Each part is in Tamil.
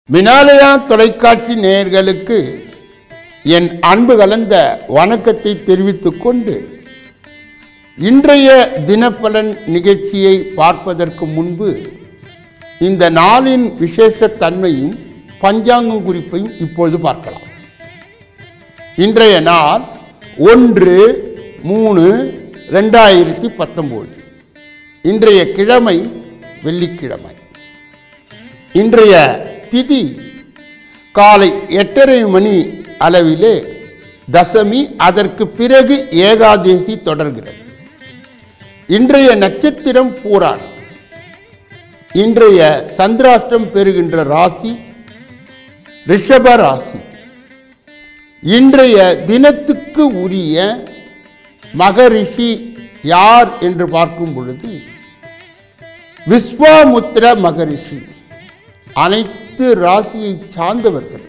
மினாலயா தொலைக்காட்சி நேயர்களுக்கு என் அன்பு கலந்த வணக்கத்தை தெரிவித்துக் கொண்டு இன்றைய தினப்பலன் நிகழ்ச்சியை பார்ப்பதற்கு முன்பு இந்த நாளின் விசேஷ தன்மையும் பஞ்சாங்கம் குறிப்பையும் இப்பொழுது பார்க்கலாம் இன்றைய நாள் ஒன்று மூணு ரெண்டாயிரத்தி பத்தொம்போது இன்றைய கிழமை வெள்ளிக்கிழமை இன்றைய திதி காலை எட்டரை மணி அளவிலே தசமி அதற்கு பிறகு ஏகாதேசி தொடர்கிறது இன்றைய நட்சத்திரம் பூரான் இன்றைய சந்திராஷ்டம் பெறுகின்ற ராசி ரிஷப ராசி இன்றைய தினத்துக்கு உரிய மகரிஷி யார் என்று பார்க்கும் பொழுது விஸ்வாமுத்திர மகரிஷி அனைத்து ராசியை சார்ந்தவர்கள்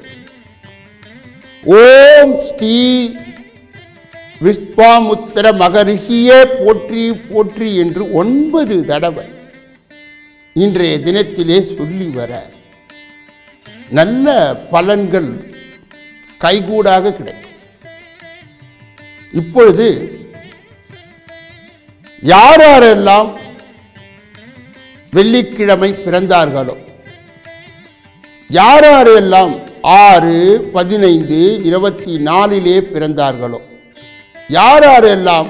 ஓம் ஸ்ரீ விஸ்வாமுத்திர மகரிஷியே போற்றி போற்றி என்று ஒன்பது தடவை இன்றைய தினத்திலே சொல்லி வர நல்ல பலன்கள் கைகூடாக கிடைக்கும் இப்பொழுது யார் யாரெல்லாம் வெள்ளிக்கிழமை பிறந்தார்களோ யார் யாரெல்லாம் ஆறு பதினைந்து இருபத்தி நாலிலே பிறந்தார்களோ யார் யாரெல்லாம்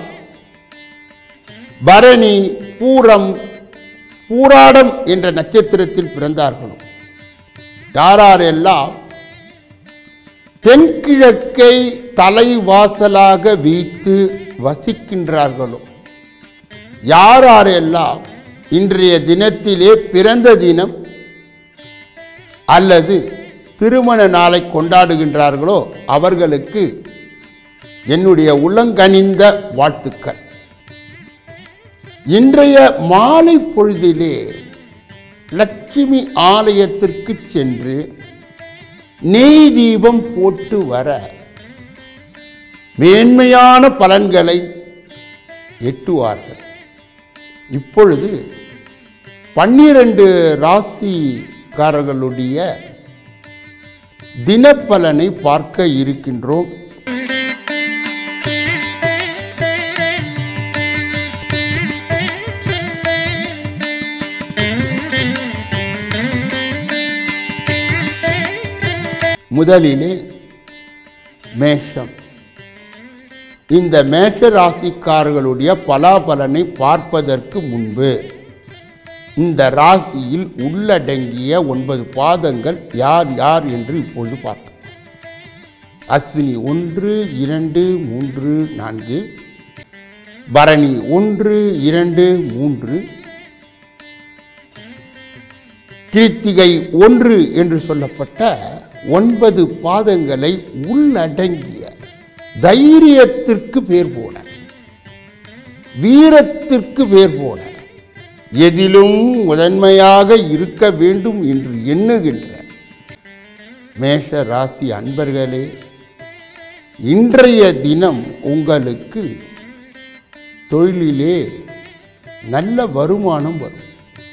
பரணி பூரம் பூராடம் என்ற நட்சத்திரத்தில் பிறந்தார்களோ யார் யாரெல்லாம் தென்கிழக்கை தலைவாசலாக வைத்து வசிக்கின்றார்களோ யார் யாரெல்லாம் இன்றைய தினத்திலே பிறந்த தினம் அல்லது திருமண நாளை கொண்டாடுகின்றார்களோ அவர்களுக்கு என்னுடைய உள்ளங்கனிந்த வாழ்த்துக்கள் இன்றைய மாலை பொழுதிலே லட்சுமி ஆலயத்திற்கு சென்று நெய் தீபம் போட்டு வர மேன்மையான பலன்களை எட்டுவார்கள் இப்பொழுது பன்னிரண்டு ராசிக்காரர்களுடைய தினப்பலனை பார்க்க இருக்கின்றோம் முதலிலே மேஷம் இந்த மேஷ ராசிக்காரர்களுடைய பலாபலனை பார்ப்பதற்கு முன்பு இந்த ராசியில் உள்ளடங்கிய ஒன்பது பாதங்கள் யார் யார் என்று இப்பொழுது பார்க்கலாம் அஸ்வினி ஒன்று இரண்டு மூன்று நான்கு பரணி ஒன்று இரண்டு மூன்று கிருத்திகை ஒன்று என்று சொல்லப்பட்ட ஒன்பது பாதங்களை உள்ளடங்கிய தைரியத்திற்கு பேர் போன வீரத்திற்கு பேர் போன எதிலும் முதன்மையாக இருக்க வேண்டும் என்று எண்ணுகின்ற மேஷ ராசி அன்பர்களே இன்றைய தினம் உங்களுக்கு தொழிலிலே நல்ல வருமானம் வரும்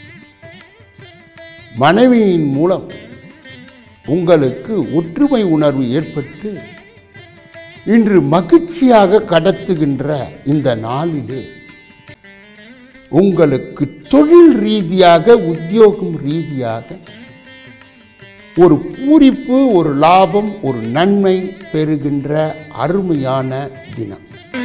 மனைவியின் மூலம் உங்களுக்கு ஒற்றுமை உணர்வு ஏற்பட்டு இன்று மகிழ்ச்சியாக கடத்துகின்ற இந்த நாளிலே உங்களுக்கு தொழில் ரீதியாக உத்தியோகம் ரீதியாக ஒரு பூரிப்பு ஒரு லாபம் ஒரு நன்மை பெறுகின்ற அருமையான தினம்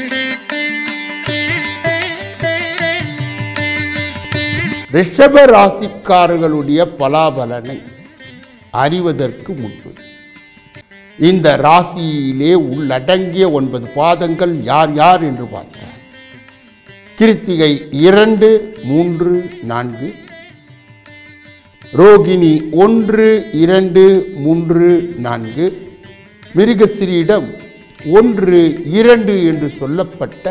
ரிஷப ராசிக்காரர்களுடைய பலாபலனை அறிவதற்கு முன்பு இந்த ராசியிலே உள்ளடங்கிய ஒன்பது பாதங்கள் யார் யார் என்று பார்த்தார் கிருத்திகை இரண்டு மூன்று நான்கு ரோகிணி ஒன்று இரண்டு மூன்று நான்கு மிருகசிரியிடம் ஒன்று இரண்டு என்று சொல்லப்பட்ட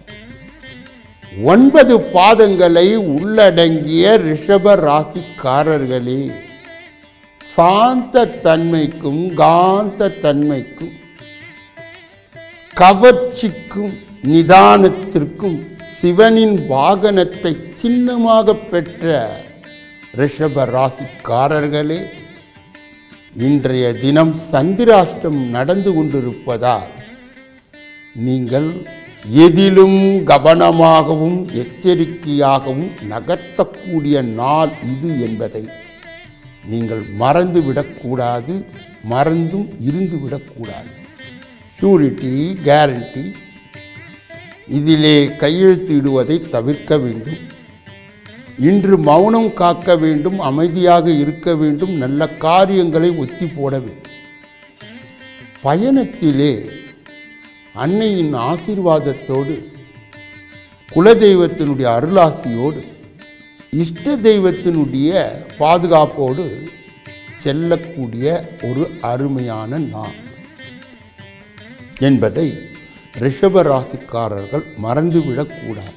ஒன்பது பாதங்களை உள்ளடங்கிய ரிஷப ராசிக்காரர்களே சாந்த தன்மைக்கும் காந்த தன்மைக்கும் கவர்ச்சிக்கும் நிதானத்திற்கும் சிவனின் வாகனத்தை சின்னமாக பெற்ற ரிஷப ராசிக்காரர்களே இன்றைய தினம் சந்திராஷ்டம் நடந்து கொண்டிருப்பதால் நீங்கள் எதிலும் கவனமாகவும் எச்சரிக்கையாகவும் நகர்த்தக்கூடிய நாள் இது என்பதை நீங்கள் மறந்துவிடக்கூடாது மறந்தும் இருந்து விடக்கூடாது ஷூரிட்டி கேரண்டி இதிலே கையெழுத்து இடுவதை தவிர்க்க வேண்டும் இன்று மௌனம் காக்க வேண்டும் அமைதியாக இருக்க வேண்டும் நல்ல காரியங்களை ஒத்தி போட வேண்டும் பயணத்திலே அன்னையின் ஆசீர்வாதத்தோடு குலதெய்வத்தினுடைய அருளாசியோடு இஷ்ட தெய்வத்தினுடைய பாதுகாப்போடு செல்லக்கூடிய ஒரு அருமையான நாள் என்பதை ரிஷப ராசிக்காரர்கள் மறந்துவிடக்கூடாது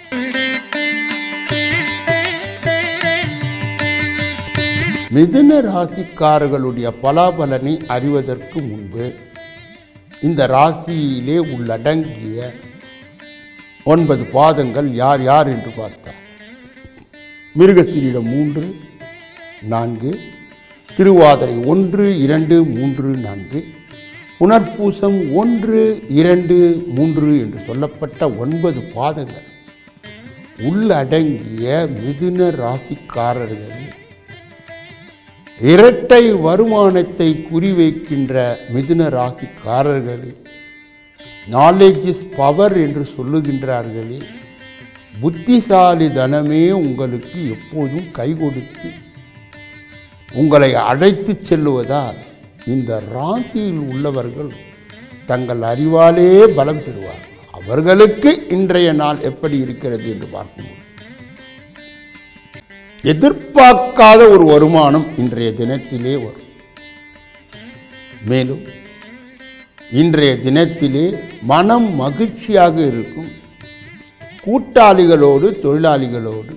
மிதுன ராசிக்காரர்களுடைய பலாபலனை அறிவதற்கு முன்பு இந்த ராசியிலே உள்ளடங்கிய ஒன்பது பாதங்கள் யார் யார் என்று பார்த்தார் மிருகசீரிடம் மூன்று நான்கு திருவாதிரை ஒன்று இரண்டு மூன்று நான்கு புனர்பூசம் ஒன்று இரண்டு மூன்று என்று சொல்லப்பட்ட ஒன்பது பாதங்கள் உள்ளடங்கிய மிதுன ராசிக்காரர்கள் இரட்டை வருமானத்தை குறிவைக்கின்ற மிதுன ராசிக்காரர்கள் நாலேஜ் இஸ் பவர் என்று சொல்லுகின்றார்களே புத்திசாலி தனமே உங்களுக்கு எப்போதும் கை கொடுத்து உங்களை அழைத்துச் செல்லுவதால் இந்த ராசியில் உள்ளவர்கள் தங்கள் அறிவாலே பலம் பெறுவார்கள் அவர்களுக்கு இன்றைய நாள் எப்படி இருக்கிறது என்று பார்க்கும்போது எதிர்பார்க்காத ஒரு வருமானம் இன்றைய தினத்திலே வரும் மேலும் இன்றைய தினத்திலே மனம் மகிழ்ச்சியாக இருக்கும் கூட்டாளிகளோடு தொழிலாளிகளோடு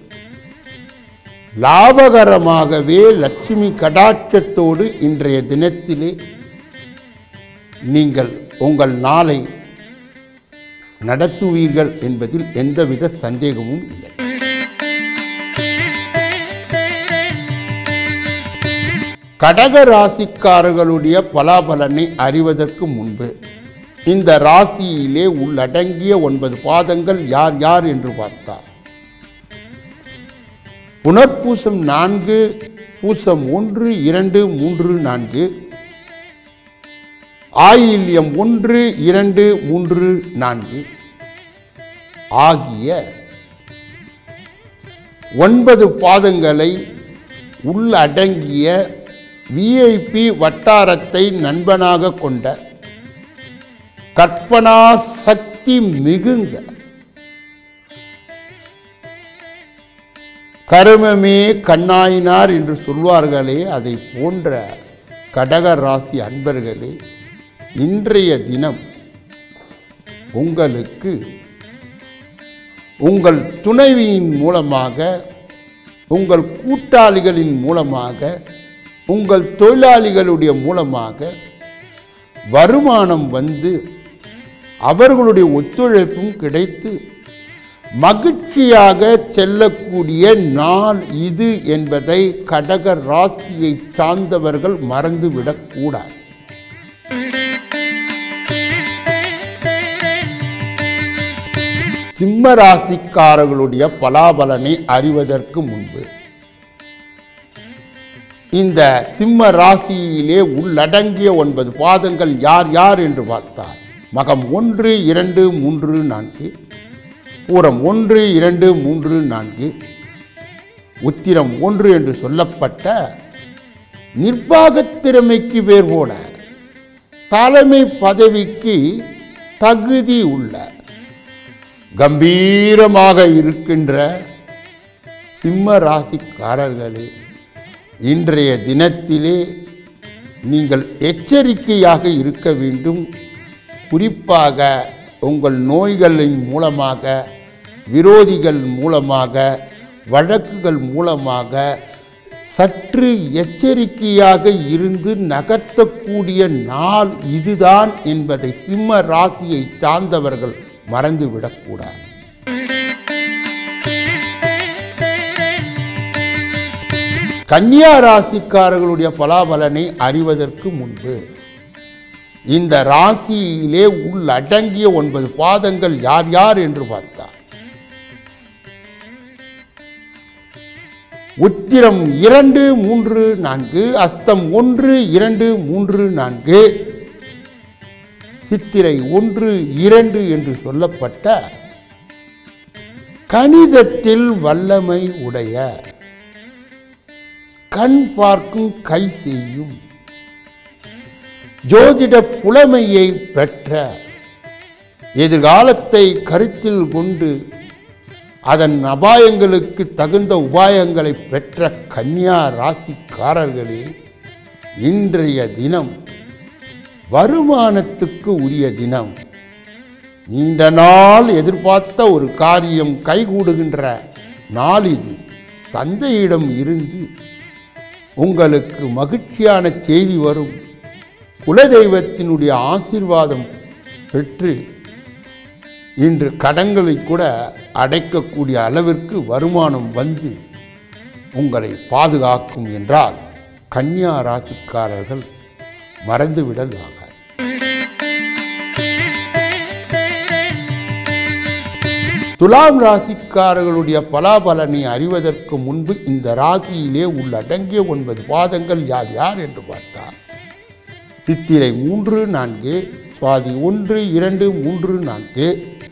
லாபகரமாகவே லட்சுமி கடாட்சத்தோடு இன்றைய தினத்திலே நீங்கள் உங்கள் நாளை நடத்துவீர்கள் என்பதில் எந்தவித சந்தேகமும் இல்லை கடக ராசிக்காரர்களுடைய பலாபலனை அறிவதற்கு முன்பு இந்த ராசியிலே உள்ளடங்கிய ஒன்பது பாதங்கள் யார் யார் என்று பார்த்தார் புனர்பூசம் நான்கு பூசம் ஒன்று இரண்டு மூன்று நான்கு ஆயில்யம் ஒன்று இரண்டு மூன்று நான்கு ஆகிய ஒன்பது பாதங்களை உள்ளடங்கிய விஐபி வட்டாரத்தை நண்பனாக கொண்ட கற்பனா சக்தி மிகுந்த கருமமே கண்ணாயினார் என்று சொல்வார்களே அதை போன்ற கடக ராசி அன்பர்களே இன்றைய தினம் உங்களுக்கு உங்கள் துணைவியின் மூலமாக உங்கள் கூட்டாளிகளின் மூலமாக உங்கள் தொழிலாளிகளுடைய மூலமாக வருமானம் வந்து அவர்களுடைய ஒத்துழைப்பும் கிடைத்து மகிழ்ச்சியாக செல்லக்கூடிய நாள் இது என்பதை கடக ராசியை சார்ந்தவர்கள் மறந்துவிடக்கூடாது சிம்ம ராசிக்காரர்களுடைய பலாபலனை அறிவதற்கு முன்பு இந்த சிம்ம ராசியிலே உள்ளடங்கிய ஒன்பது பாதங்கள் யார் யார் என்று பார்த்தார் மகம் ஒன்று இரண்டு மூன்று நான்கு பூரம் ஒன்று இரண்டு மூன்று நான்கு உத்திரம் ஒன்று என்று சொல்லப்பட்ட நிர்வாகத் திறமைக்கு பேர் போன தலைமை பதவிக்கு தகுதி உள்ள கம்பீரமாக இருக்கின்ற சிம்ம ராசிக்காரர்களே இன்றைய தினத்திலே நீங்கள் எச்சரிக்கையாக இருக்க வேண்டும் குறிப்பாக உங்கள் நோய்களின் மூலமாக விரோதிகள் மூலமாக வழக்குகள் மூலமாக சற்று எச்சரிக்கையாக இருந்து நகர்த்தக்கூடிய நாள் இதுதான் என்பதை சிம்ம ராசியை சார்ந்தவர்கள் மறந்துவிடக்கூடாது கன்னியா ராசிக்காரர்களுடைய பலாபலனை அறிவதற்கு முன்பு இந்த ராசியிலே உள்ளடங்கிய ஒன்பது பாதங்கள் யார் யார் என்று பார்த்தார் உத்திரம் இரண்டு மூன்று நான்கு அஸ்தம் ஒன்று இரண்டு மூன்று நான்கு சித்திரை ஒன்று இரண்டு என்று சொல்லப்பட்ட கணிதத்தில் வல்லமை உடைய கண் பார்க்கும் கை செய்யும் ஜோதிட புலமையை பெற்ற எதிர்காலத்தை கருத்தில் கொண்டு அதன் அபாயங்களுக்கு தகுந்த உபாயங்களை பெற்ற கன்னியா ராசிக்காரர்களே இன்றைய தினம் வருமானத்துக்கு உரிய தினம் நீண்ட நாள் எதிர்பார்த்த ஒரு காரியம் கைகூடுகின்ற நாள் இது தந்தையிடம் இருந்து உங்களுக்கு மகிழ்ச்சியான செய்தி வரும் குலதெய்வத்தினுடைய ஆசீர்வாதம் பெற்று இன்று கடன்களை கூட அடைக்கக்கூடிய அளவிற்கு வருமானம் வந்து உங்களை பாதுகாக்கும் என்றால் கன்னியா ராசிக்காரர்கள் மறந்துவிடல் ஆகாது துலாம் ராசிக்காரர்களுடைய பலாபலனை அறிவதற்கு முன்பு இந்த ராசியிலே உள்ளடங்கிய ஒன்பது பாதங்கள் யார் யார் என்று பார்த்தார் சித்திரை மூன்று நான்கு சுவாதி ஒன்று இரண்டு மூன்று நான்கு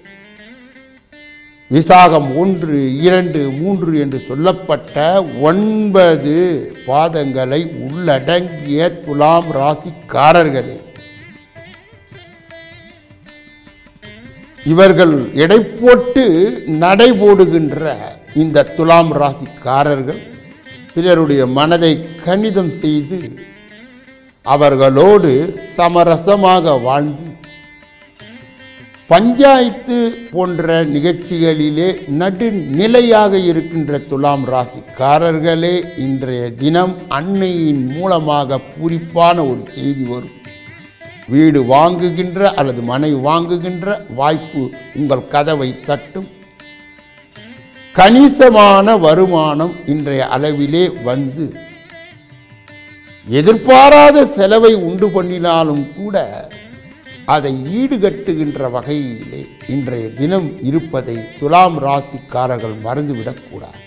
விசாகம் ஒன்று இரண்டு மூன்று என்று சொல்லப்பட்ட ஒன்பது பாதங்களை உள்ளடங்கிய துலாம் ராசிக்காரர்களே இவர்கள் எடை போட்டு நடைபோடுகின்ற இந்த துலாம் ராசிக்காரர்கள் பிறருடைய மனதை கணிதம் செய்து அவர்களோடு சமரசமாக வாழ்ந்து பஞ்சாயத்து போன்ற நிகழ்ச்சிகளிலே நடுநிலையாக இருக்கின்ற துலாம் ராசிக்காரர்களே இன்றைய தினம் அன்னையின் மூலமாக பூரிப்பான ஒரு செய்தி வரும் வீடு வாங்குகின்ற அல்லது மனை வாங்குகின்ற வாய்ப்பு உங்கள் கதவை தட்டும் கணிசமான வருமானம் இன்றைய அளவிலே வந்து எதிர்பாராத செலவை உண்டு பண்ணினாலும் கூட அதை ஈடுகட்டுகின்ற வகையிலே இன்றைய தினம் இருப்பதை துலாம் ராசிக்காரர்கள் மறந்துவிடக்கூடாது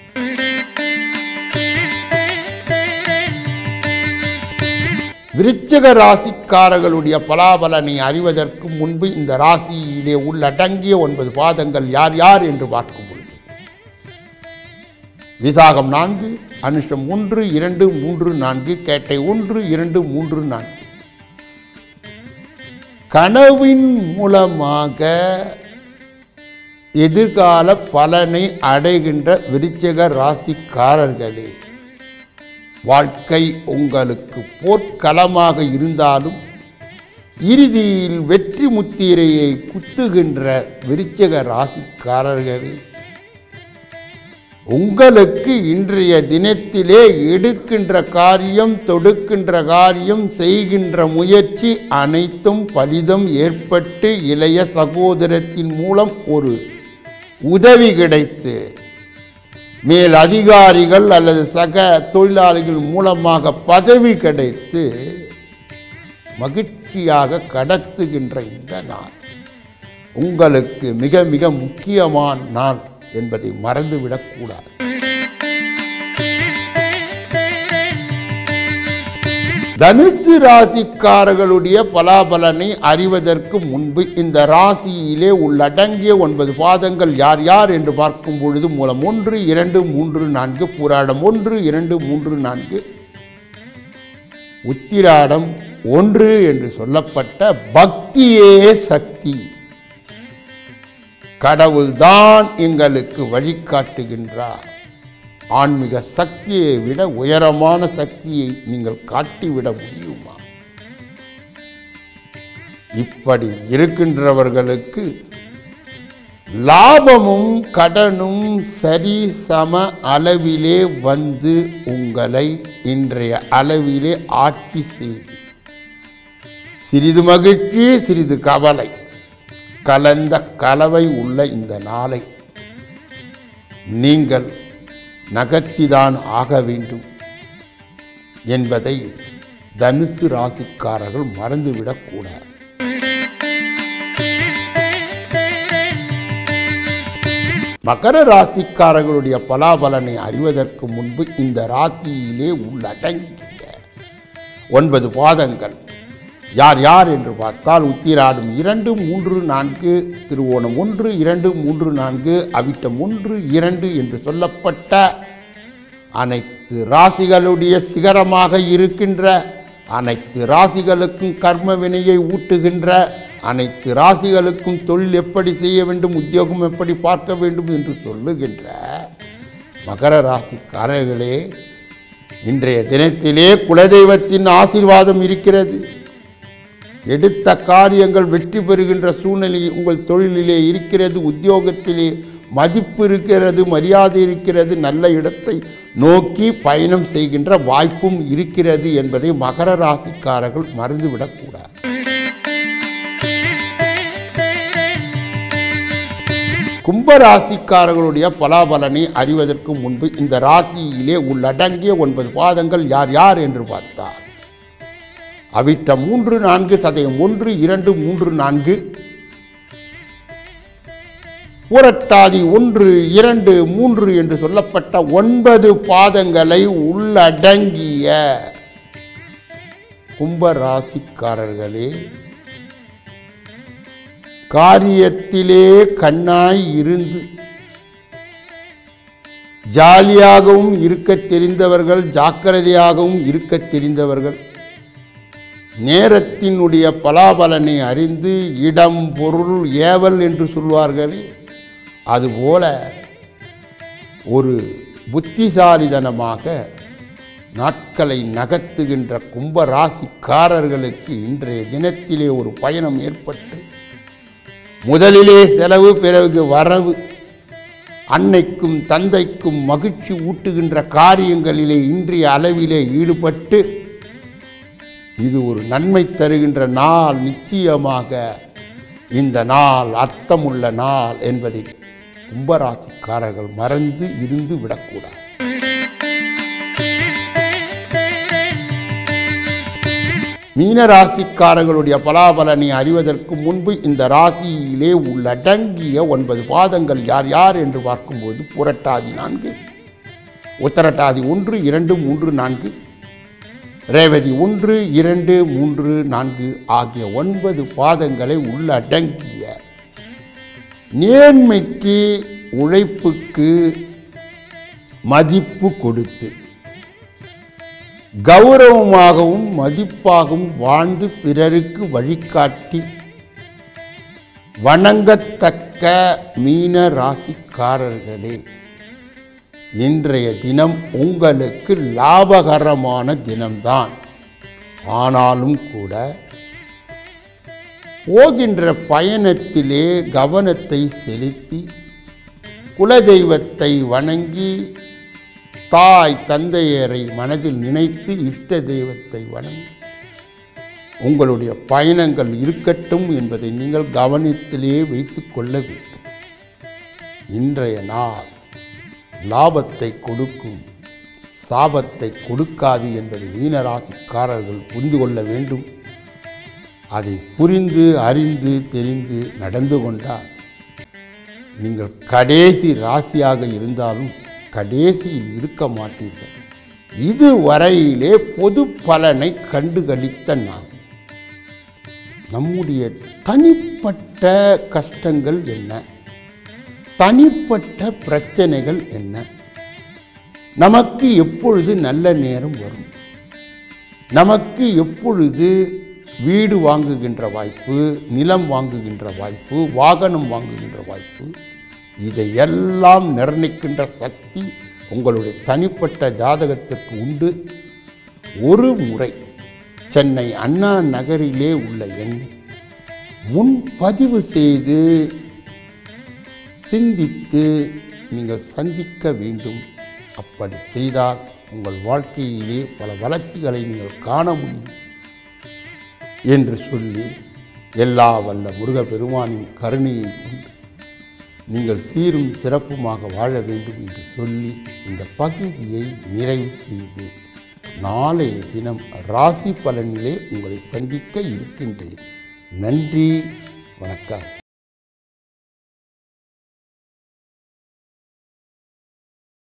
விருச்சிக ராசிக்காரர்களுடைய பலாபலனை அறிவதற்கு முன்பு இந்த ராசியிலே உள்ளடங்கிய ஒன்பது பாதங்கள் யார் யார் என்று பார்க்கும் பொழுது விசாகம் நான்கு அனுஷம் ஒன்று இரண்டு மூன்று நான்கு கேட்டை ஒன்று இரண்டு மூன்று நான்கு கனவின் மூலமாக எதிர்கால பலனை அடைகின்ற விருச்சிக ராசிக்காரர்களே வாழ்க்கை உங்களுக்கு போர்க்களமாக இருந்தாலும் இறுதியில் வெற்றி முத்திரையை குத்துகின்ற விருச்சிக ராசிக்காரர்களே உங்களுக்கு இன்றைய தினத்திலே எடுக்கின்ற காரியம் தொடுக்கின்ற காரியம் செய்கின்ற முயற்சி அனைத்தும் பலிதம் ஏற்பட்டு இளைய சகோதரத்தின் மூலம் ஒரு உதவி கிடைத்து மேல் அதிகாரிகள் அல்லது சக தொழிலாளிகள் மூலமாக பதவி கிடைத்து மகிழ்ச்சியாக கடத்துகின்ற இந்த நாள் உங்களுக்கு மிக மிக முக்கியமான நாள் என்பதை மறந்துவிடக்கூடாது தனுசு ராசிக்காரர்களுடைய பலாபலனை அறிவதற்கு முன்பு இந்த ராசியிலே உள்ளடங்கிய ஒன்பது பாதங்கள் யார் யார் என்று பார்க்கும் பொழுது மூலம் ஒன்று இரண்டு மூன்று நான்கு புராடம் ஒன்று இரண்டு மூன்று நான்கு உத்திராடம் ஒன்று என்று சொல்லப்பட்ட பக்தியே சக்தி கடவுள்தான் எங்களுக்கு வழிகாட்டுகின்றார் ஆன்மீக சக்தியை விட உயரமான சக்தியை நீங்கள் காட்டிவிட முடியுமா இப்படி இருக்கின்றவர்களுக்கு லாபமும் கடனும் சரி சம அளவிலே வந்து உங்களை இன்றைய அளவிலே ஆட்சி செய்து சிறிது மகிழ்ச்சி சிறிது கவலை கலந்த கலவை உள்ள இந்த நாளை நீங்கள் நகர்த்திதான் ஆக வேண்டும் என்பதை தனுசு ராசிக்காரர்கள் மறந்துவிடக்கூடாது மகர ராசிக்காரர்களுடைய பலாபலனை அறிவதற்கு முன்பு இந்த ராசியிலே உள்ளடங்கிய ஒன்பது பாதங்கள் யார் யார் என்று பார்த்தால் உத்திராடும் இரண்டு மூன்று நான்கு திருவோணம் ஒன்று இரண்டு மூன்று நான்கு அவிட்டம் ஒன்று இரண்டு என்று சொல்லப்பட்ட அனைத்து ராசிகளுடைய சிகரமாக இருக்கின்ற அனைத்து ராசிகளுக்கும் கர்ம வினையை ஊட்டுகின்ற அனைத்து ராசிகளுக்கும் தொழில் எப்படி செய்ய வேண்டும் உத்தியோகம் எப்படி பார்க்க வேண்டும் என்று சொல்லுகின்ற மகர ராசிக்காரர்களே இன்றைய தினத்திலே குலதெய்வத்தின் ஆசீர்வாதம் இருக்கிறது எடுத்த காரியங்கள் வெற்றி பெறுகின்ற சூழ்நிலை உங்கள் தொழிலிலே இருக்கிறது உத்தியோகத்திலே மதிப்பு இருக்கிறது மரியாதை இருக்கிறது நல்ல இடத்தை நோக்கி பயணம் செய்கின்ற வாய்ப்பும் இருக்கிறது என்பதை மகர ராசிக்காரர்கள் மறந்துவிடக்கூடாது கும்ப ராசிக்காரர்களுடைய பலாபலனை அறிவதற்கு முன்பு இந்த ராசியிலே உள்ளடங்கிய ஒன்பது பாதங்கள் யார் யார் என்று பார்த்தார் அவிட்டம் மூன்று நான்கு சதயம் ஒன்று இரண்டு மூன்று நான்கு புரட்டாதி ஒன்று இரண்டு மூன்று என்று சொல்லப்பட்ட ஒன்பது பாதங்களை உள்ளடங்கிய கும்ப ராசிக்காரர்களே காரியத்திலே கண்ணாய் இருந்து ஜாலியாகவும் இருக்கத் தெரிந்தவர்கள் ஜாக்கிரதையாகவும் இருக்கத் தெரிந்தவர்கள் நேரத்தினுடைய பலாபலனை அறிந்து இடம் பொருள் ஏவல் என்று சொல்வார்களே அதுபோல ஒரு புத்திசாலிதனமாக நாட்களை நகர்த்துகின்ற கும்ப ராசிக்காரர்களுக்கு இன்றைய தினத்திலே ஒரு பயணம் ஏற்பட்டு முதலிலே செலவு பிறகு வரவு அன்னைக்கும் தந்தைக்கும் மகிழ்ச்சி ஊட்டுகின்ற காரியங்களிலே இன்றைய அளவிலே ஈடுபட்டு இது ஒரு நன்மை தருகின்ற நாள் நிச்சயமாக இந்த நாள் அர்த்தமுள்ள நாள் என்பதை கும்பராசிக்காரர்கள் மறந்து இருந்து விடக்கூடாது மீன ராசிக்காரர்களுடைய பலாபலனை அறிவதற்கு முன்பு இந்த ராசியிலே உள்ளடங்கிய ஒன்பது பாதங்கள் யார் யார் என்று பார்க்கும்போது புரட்டாதி நான்கு உத்தரட்டாதி ஒன்று இரண்டு மூன்று நான்கு ரேவதி ஒன்று இரண்டு மூன்று நான்கு ஆகிய ஒன்பது பாதங்களை உள்ளடங்கிய நேர்மைக்கு உழைப்புக்கு மதிப்பு கொடுத்து கௌரவமாகவும் மதிப்பாகவும் வாழ்ந்து பிறருக்கு வழிகாட்டி வணங்கத்தக்க மீன ராசிக்காரர்களே இன்றைய தினம் உங்களுக்கு லாபகரமான தினம்தான் ஆனாலும் கூட போகின்ற பயணத்திலே கவனத்தை செலுத்தி குலதெய்வத்தை வணங்கி தாய் தந்தையரை மனதில் நினைத்து இஷ்ட தெய்வத்தை வணங்கி உங்களுடைய பயணங்கள் இருக்கட்டும் என்பதை நீங்கள் கவனத்திலே வைத்து கொள்ள வேண்டும் இன்றைய நாள் லாபத்தை கொடுக்கும் சாபத்தை கொடுக்காது என்பதை மீனராசிக்காரர்கள் புரிந்து கொள்ள வேண்டும் அதை புரிந்து அறிந்து தெரிந்து நடந்து கொண்டால் நீங்கள் கடைசி ராசியாக இருந்தாலும் கடைசியில் இருக்க மாட்டீர்கள் இதுவரையிலே பொது பலனை கண்டுகளித்த நான் நம்முடைய தனிப்பட்ட கஷ்டங்கள் என்ன தனிப்பட்ட பிரச்சனைகள் என்ன நமக்கு எப்பொழுது நல்ல நேரம் வரும் நமக்கு எப்பொழுது வீடு வாங்குகின்ற வாய்ப்பு நிலம் வாங்குகின்ற வாய்ப்பு வாகனம் வாங்குகின்ற வாய்ப்பு இதையெல்லாம் நிர்ணயிக்கின்ற சக்தி உங்களுடைய தனிப்பட்ட ஜாதகத்திற்கு உண்டு ஒரு முறை சென்னை அண்ணா நகரிலே உள்ள எண்ணை முன்பதிவு செய்து சிந்தித்து நீங்கள் சந்திக்க வேண்டும் அப்படி செய்தால் உங்கள் வாழ்க்கையிலே பல வளர்ச்சிகளை நீங்கள் காண முடியும் என்று சொல்லி எல்லா வல்ல முருகப்பெருமானின் கருணையை கொண்டு நீங்கள் சீரும் சிறப்புமாக வாழ வேண்டும் என்று சொல்லி இந்த பகுதியை நிறைவு செய்து நாளைய தினம் ராசி பலனிலே உங்களை சந்திக்க இருக்கின்றேன் நன்றி வணக்கம்